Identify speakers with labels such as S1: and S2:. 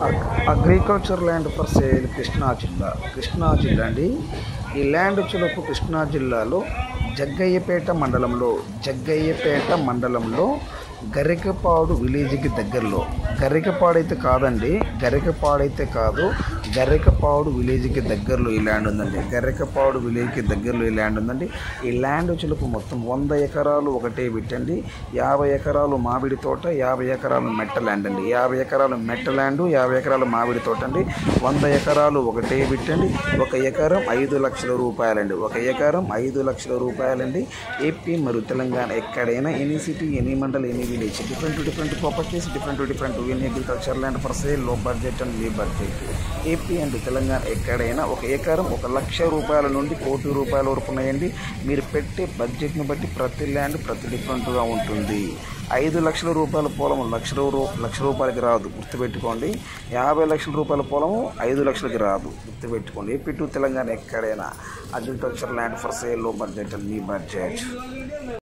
S1: అగ్- agriculture land for sale Krishna జిల్లా కృష్ణా జిల్లా అండి ఈ ల్యాండ్ వచ్చేలోపు కృష్ణా జిల్లాలో జగ్గయ్యపేట మండలంలో జగ్గయ్యపేట మండలంలో గరికపాడు విలేజ్కి దగ్గరలో గరికపాడు అయితే కాదండి గరికపాడు అయితే కాదు గరికపాడు విలేజ్కి దగ్గరలో ఈ ల్యాండ్ ఉందండి గరికపాడు విలేజ్కి దగ్గరలో ఈ ల్యాండ్ ఉందండి ఈ ల్యాండ్ వచ్చేలోపు మొత్తం వంద ఎకరాలు ఒకటే పెట్టండి యాభై ఎకరాలు మామిడి తోట యాభై ఎకరాలు మెట్ట ల్యాండ్ అండి యాభై ఎకరాలు మెట్ట ల్యాండ్ యాభై ఎకరాలు మామిడి తోట అండి వంద ఎకరాలు ఒకటే పెట్టండి ఒక ఎకరం ఐదు లక్షల రూపాయలండి ఒక ఎకరం ఐదు లక్షల రూపాయలండి ఏపీ మరియు తెలంగాణ ఎక్కడైనా any city any mandal any village different different properties different different any agriculture land for sale లో బడ్జెట్ అండ్ మీ బడ్జెట్ ఏపీ అండ్ తెలంగాణ ఎక్కడైనా ఒక ఎకరం ఒక లక్ష రూపాయల నుండి కోటి రూపాయల వరకు ఉన్నాయండి మీరు పెట్టే బడ్జెట్ని బట్టి ప్రతి ల్యాండ్ ప్రతి డిఫరెంట్గా ఉంటుంది ఐదు లక్షల రూపాయల పొలం లక్ష రూ లక్ష రూపాయలకి రాదు గుర్తుపెట్టుకోండి యాభై లక్షల రూపాయల పొలము ఐదు లక్షలకి రాదు గుర్తుపెట్టుకోండి ఏపీ టు తెలంగాణ ఎక్కడైనా అగ్రికల్చర్ ల్యాండ్ ఫర్ సేల్ లో బడ్జెట్ అండ్ మీ బడ్జెట్